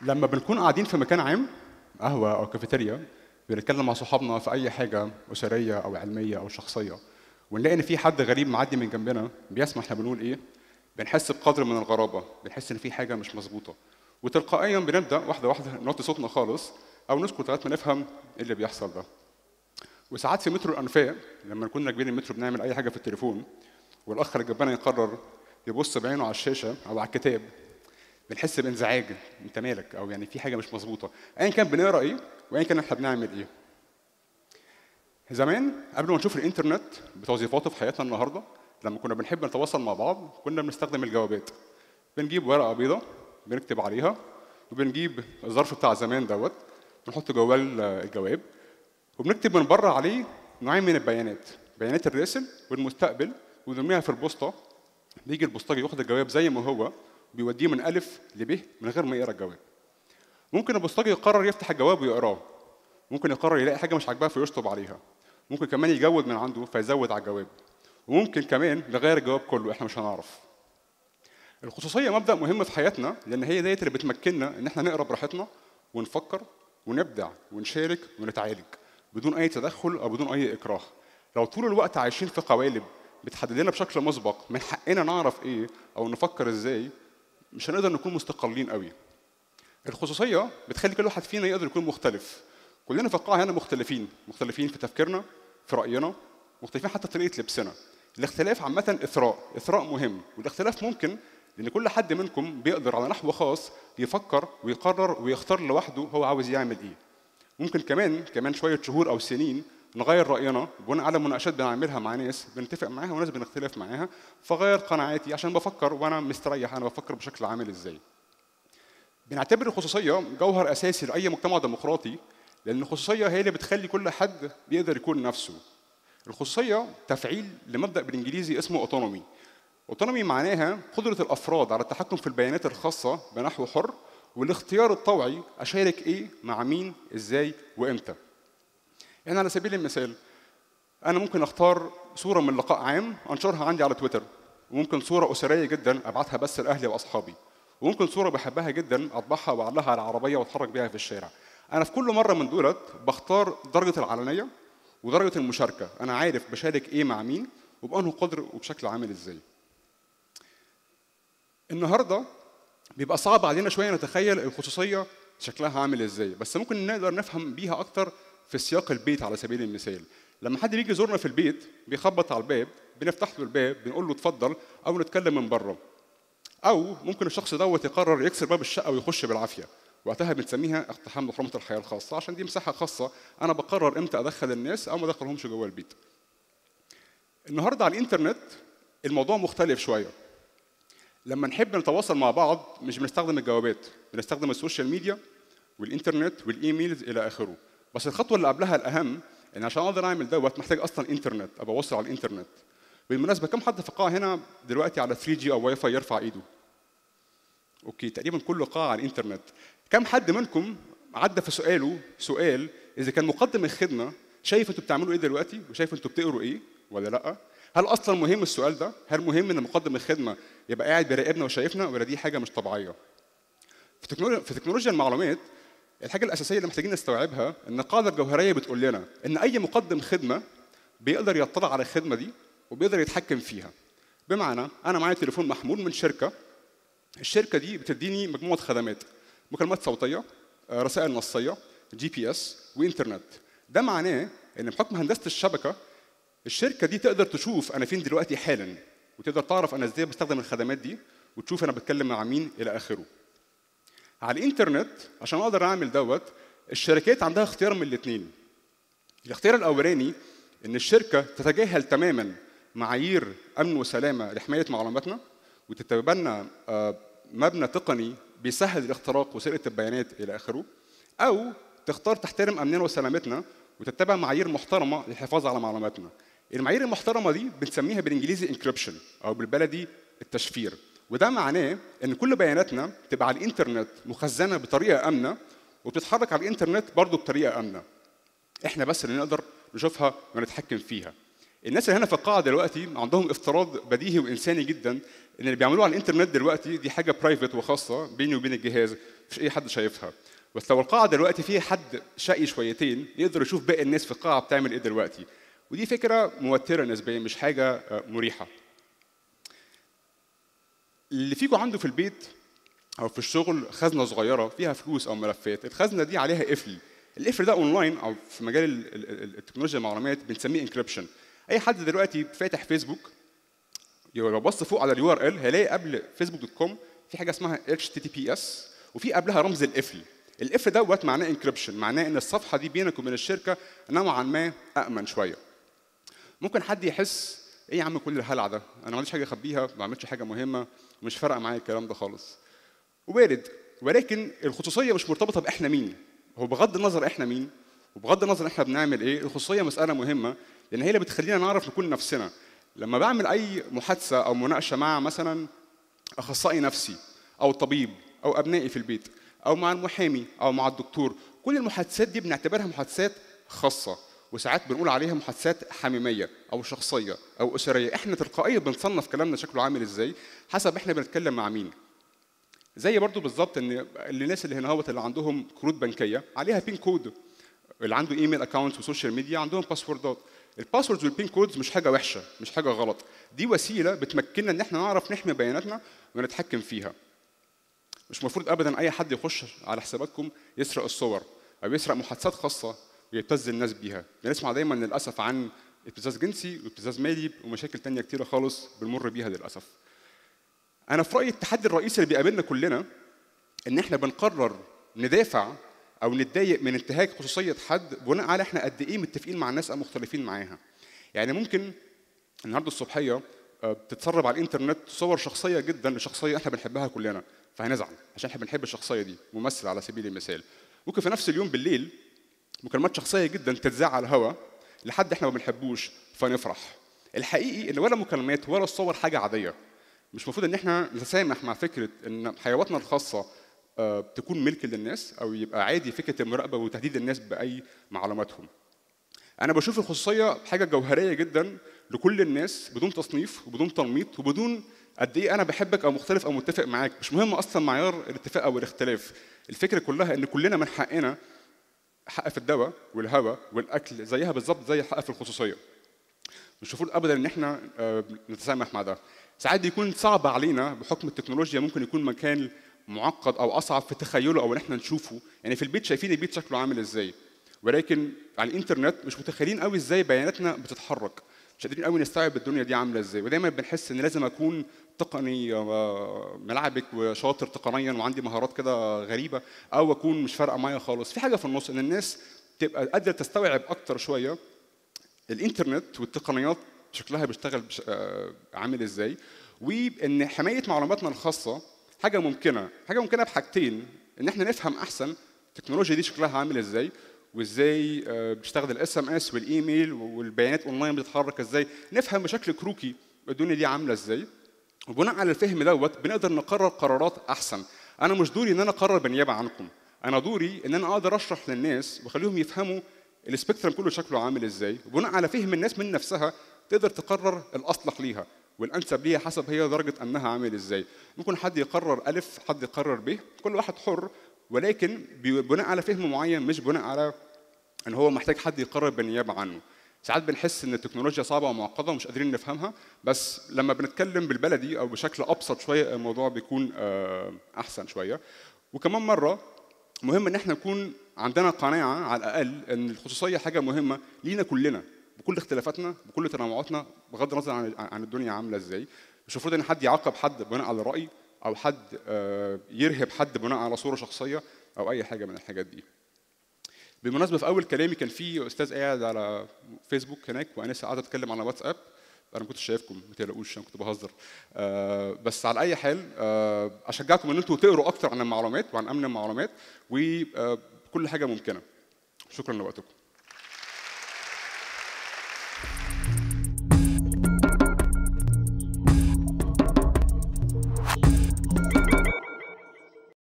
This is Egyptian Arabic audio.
لما بنكون قاعدين في مكان عام قهوه او كافيتيريا بنتكلم مع صحابنا في اي حاجه اسريه او علميه او شخصيه ونلاقي ان في حد غريب معدي من جنبنا بيسمع احنا بنقول ايه بنحس بقدر من الغرابه بنحس ان في حاجه مش مظبوطه وتلقائيا بنبدا واحده واحده نوطي صوتنا خالص او نسكت لغايه ما نفهم ايه اللي بيحصل ده وساعات في مترو الانفاق لما نكون راكبين المترو بنعمل اي حاجه في التليفون والاخ اللي جنبنا يقرر يبص بعينه على الشاشه او على الكتاب بنحس بانزعاج انت مالك او يعني في حاجه مش مظبوطه ايا كان بنقرا ايه وايا كان احنا بنعمل ايه زمان قبل ما نشوف الانترنت بتوظيفاته في حياتنا النهارده لما كنا بنحب نتواصل مع بعض كنا بنستخدم الجوابات بنجيب ورقه بيضاء بنكتب عليها وبنجيب الظرف بتاع زمان دوت بنحط جواه الجواب وبنكتب من بره عليه نوعين من البيانات بيانات الراسل والمستقبل ونرميها في البوسطه بيجي البوسطجي ياخد الجواب زي ما هو بيوديه من الف لب من غير ما يقرا الجواب ممكن البوسطجي يقرر يفتح الجواب ويقراه ممكن يقرر يلاقي حاجه مش عاجباه فيشطب عليها ممكن كمان يجود من عنده فيزود على الجواب وممكن كمان نغير الجواب كله احنا مش هنعرف الخصوصيه مبدا مهم في حياتنا لان هي ديت اللي بتمكننا ان احنا نقرا براحتنا ونفكر ونبدع ونشارك ونتعالج بدون اي تدخل او بدون اي اكراه لو طول الوقت عايشين في قوالب بتحدد لنا بشكل مسبق من حقنا نعرف ايه او نفكر ازاي مش هنقدر نكون مستقلين قوي الخصوصيه بتخلي كل واحد فينا يقدر يكون مختلف كلنا في القاعه هنا مختلفين مختلفين في تفكيرنا في راينا مختلفين حتى في طريقه لبسنا الاختلاف عامه اثراء اثراء مهم والاختلاف ممكن لان كل حد منكم بيقدر على نحو خاص يفكر ويقرر ويختار لوحده هو عاوز يعمل ايه ممكن كمان كمان شويه شهور او سنين نغير راينا بناء على مناقشات بنعملها مع ناس بنتفق معاها وناس بنختلف معاها فغير قناعاتي عشان بفكر وانا مستريح انا بفكر بشكل عامل ازاي بنعتبر الخصوصيه جوهر اساسي لاي مجتمع ديمقراطي لان الخصوصيه هي اللي بتخلي كل حد بيقدر يكون نفسه الخصوصيه تفعيل لمبدا بالانجليزي اسمه اوتونومي اوتونومي معناها قدره الافراد على التحكم في البيانات الخاصه بنحو حر والاختيار الطوعي اشارك ايه مع مين ازاي وامتى يعني على سبيل المثال انا ممكن اختار صوره من لقاء عام انشرها عندي على تويتر وممكن صوره اسريه جدا ابعتها بس لاهلي واصحابي وممكن صوره بحبها جدا اطبعها واعلقها على العربيه واتحرك بيها في الشارع انا في كل مره من دولت بختار درجه العلنيه ودرجه المشاركه انا عارف بشارك ايه مع مين وبانه قدر وبشكل عامل ازاي النهارده بيبقى صعب علينا شويه نتخيل الخصوصيه شكلها عامل ازاي بس ممكن نقدر نفهم بيها اكتر في سياق البيت على سبيل المثال لما حد بيجي يزورنا في البيت بيخبط على الباب بنفتح له الباب بنقول له اتفضل او نتكلم من بره او ممكن الشخص دوت يقرر يكسر باب الشقه ويخش بالعافيه وقتها بنسميها اقتحام محرمه الحياه الخاصه عشان دي مساحه خاصه انا بقرر امتى ادخل الناس او ما ادخلهمش جوه البيت النهارده على الانترنت الموضوع مختلف شويه لما نحب نتواصل مع بعض مش بنستخدم الجوابات بنستخدم السوشيال ميديا والانترنت والايميلز الى اخره بس الخطوه اللي قبلها الاهم ان عشان اقدر اعمل دوت محتاج اصلا انترنت ابقى اوصل على الانترنت بالمناسبه كم حد في القاعه هنا دلوقتي على 3 جي او واي فاي يرفع ايده اوكي تقريبا كل قاعه على الانترنت كم حد منكم عدى في سؤاله سؤال اذا كان مقدم الخدمه شايف انتوا بتعملوا ايه دلوقتي وشايف انتوا بتقروا ايه ولا لا هل اصلا مهم السؤال ده هل مهم ان مقدم الخدمه يبقى قاعد بيراقبنا وشايفنا ولا دي حاجه مش طبيعيه في تكنولوجيا في تكنولوجيا المعلومات الحاجه الاساسيه اللي محتاجين نستوعبها ان القاعده الجوهريه بتقول لنا ان اي مقدم خدمه بيقدر يطلع على الخدمه دي وبيقدر يتحكم فيها بمعنى انا معايا تليفون محمول من شركه الشركه دي بتديني مجموعه خدمات مكالمات صوتيه رسائل نصيه جي بي اس وانترنت ده معناه ان بحكم هندسه الشبكه الشركه دي تقدر تشوف انا فين دلوقتي حالا وتقدر تعرف انا ازاي بستخدم الخدمات دي وتشوف انا بتكلم مع مين الى اخره على الانترنت عشان اقدر اعمل دوت الشركات عندها اختيار من الاثنين الاختيار الاولاني ان الشركه تتجاهل تماما معايير امن وسلامه لحمايه معلوماتنا وتتبنى مبنى تقني بيسهل الاختراق وسرقه البيانات الى اخره او تختار تحترم امننا وسلامتنا وتتبع معايير محترمه للحفاظ على معلوماتنا المعايير المحترمه دي بنسميها بالانجليزي انكريبشن او بالبلدي التشفير وده معناه ان كل بياناتنا تبقى على الانترنت مخزنه بطريقه امنه وبتتحرك على الانترنت برضه بطريقه امنه احنا بس اللي نقدر نشوفها ونتحكم فيها الناس اللي هنا في القاعه دلوقتي عندهم افتراض بديهي وانساني جدا ان اللي بيعملوه على الانترنت دلوقتي دي حاجه برايفت وخاصه بيني وبين الجهاز مفيش اي حد شايفها بس لو القاعه دلوقتي فيها حد شقي شويتين يقدر يشوف باقي الناس في القاعه بتعمل ايه دلوقتي ودي فكره موتره نسبيا مش حاجه آه، مريحه اللي فيكم عنده في البيت او في الشغل خزنه صغيره فيها فلوس او ملفات الخزنه دي عليها قفل القفل ده اونلاين او في مجال ال- ال- ال- التكنولوجيا المعلومات بنسميه انكريبشن اي حد دلوقتي فاتح فيسبوك لو بص فوق على اليو ار ال هيلاقي قبل فيسبوك دوت كوم في حاجه اسمها اتش تي تي بي اس وفي قبلها رمز القفل القفل دوت معناه انكريبشن معناه ان الصفحه دي بينك وبين الشركه نوعا ما امن شويه ممكن حد يحس ايه يا عم كل الهلع ده انا ما عنديش حاجه اخبيها ما بعملش حاجه مهمه ومش فارقه معايا الكلام ده خالص وارد ولكن الخصوصيه مش مرتبطه باحنا مين هو بغض النظر احنا مين وبغض النظر احنا بنعمل ايه الخصوصيه مساله مهمه لان هي اللي بتخلينا نعرف نكون نفسنا لما بعمل اي محادثه او مناقشه مع مثلا اخصائي نفسي او طبيب او ابنائي في البيت او مع المحامي او مع الدكتور كل المحادثات دي بنعتبرها محادثات خاصه وساعات بنقول عليها محادثات حميميه او شخصيه او اسريه احنا تلقائيا بنصنف كلامنا شكله عامل ازاي حسب احنا بنتكلم مع مين زي برضو بالظبط ان الناس اللي هنا هوت اللي عندهم كروت بنكيه عليها بين كود اللي عنده ايميل اكونت وسوشيال ميديا عندهم باسوردات الباسوردز والبين كودز مش حاجه وحشه مش حاجه غلط دي وسيله بتمكننا ان احنا نعرف نحمي بياناتنا ونتحكم فيها مش المفروض ابدا اي حد يخش على حساباتكم يسرق الصور او يسرق محادثات خاصه ويبتز الناس بيها بنسمع دايما للاسف عن ابتزاز جنسي وابتزاز مالي ومشاكل تانية كتيره خالص بنمر بيها للاسف انا في رايي التحدي الرئيسي اللي بيقابلنا كلنا ان احنا بنقرر ندافع او نتضايق من انتهاك خصوصيه حد بناء على احنا قد ايه متفقين مع الناس او مختلفين معاها يعني ممكن النهارده الصبحيه آه، بتتسرب على الانترنت صور شخصيه جدا لشخصيه احنا بنحبها كلنا فهنزعل عشان احنا بنحب الشخصيه دي ممثل على سبيل المثال ممكن في نفس اليوم بالليل مكالمات شخصيه جدا تتذاع على الهوا لحد احنا ما بنحبوش فنفرح الحقيقي ان ولا مكالمات ولا الصور حاجه عاديه مش المفروض ان احنا نتسامح مع فكره ان حيواتنا الخاصه آه، تكون ملك للناس او يبقى عادي فكره المراقبه وتهديد الناس باي معلوماتهم انا بشوف الخصوصيه حاجه جوهريه جدا لكل الناس بدون تصنيف وبدون تنميط وبدون قد ايه انا بحبك او مختلف او متفق معاك مش مهم اصلا معيار الاتفاق او الاختلاف الفكره كلها ان كلنا من حقنا حق في الدواء والهواء والاكل زيها بالظبط زي حق في الخصوصيه مش المفروض ابدا ان احنا آه، نتسامح مع ده ساعات بيكون صعب علينا بحكم التكنولوجيا ممكن يكون مكان معقد او اصعب في تخيله او ان احنا نشوفه يعني في البيت شايفين البيت شكله عامل ازاي ولكن على الانترنت مش متخيلين قوي ازاي بياناتنا بتتحرك مش قادرين قوي نستوعب الدنيا دي عامله ازاي ودايما بنحس ان لازم اكون تقني آه، ملعبك وشاطر تقنيا وعندي مهارات كده غريبه او اكون مش فارقه معايا خالص في حاجه في النص ان الناس تبقى قادره تستوعب اكتر شويه الانترنت والتقنيات شكلها بيشتغل بش... آه، عامل ازاي وان حمايه معلوماتنا الخاصه حاجه ممكنه حاجه ممكنه بحاجتين ان احنا نفهم احسن التكنولوجيا دي شكلها عامل ازاي وازاي آه، بتشتغل الاس ام اس والايميل والبيانات اونلاين بتتحرك ازاي نفهم بشكل كروكي الدنيا دي عامله ازاي وبناء على الفهم دوت بنقدر نقرر قرارات احسن انا مش دوري ان انا اقرر بالنيابه عنكم انا دوري ان انا اقدر اشرح للناس واخليهم يفهموا السبيكترم كله شكله عامل ازاي وبناء على فهم الناس من نفسها تقدر تقرر الاصلح ليها والانسب ليها حسب هي درجه امنها عامل ازاي ممكن حد يقرر الف حد يقرر ب كل واحد حر ولكن بناء على فهم معين مش بناء على ان هو محتاج حد يقرر بالنيابه عنه ساعات بنحس ان التكنولوجيا صعبه ومعقده ومش قادرين نفهمها بس لما بنتكلم بالبلدي او بشكل ابسط شويه الموضوع بيكون آه، احسن شويه وكمان مره مهم ان احنا نكون عندنا قناعه على الاقل ان الخصوصيه حاجه مهمه لينا كلنا بكل اختلافاتنا بكل تنوعاتنا بغض النظر عن عن الدنيا عامله ازاي مش المفروض ان حد يعاقب حد بناء على راي او حد آه، يرهب حد بناء على صوره شخصيه او اي حاجه من الحاجات دي بالمناسبه في اول كلامي كان في استاذ قاعد على فيسبوك هناك وانا لسه قاعد اتكلم على واتساب انا ما كنتش شايفكم ما تقلقوش انا كنت بهزر آه بس على اي حال آه اشجعكم ان انتوا تقروا اكتر عن المعلومات وعن امن المعلومات وكل حاجه ممكنه شكرا لوقتكم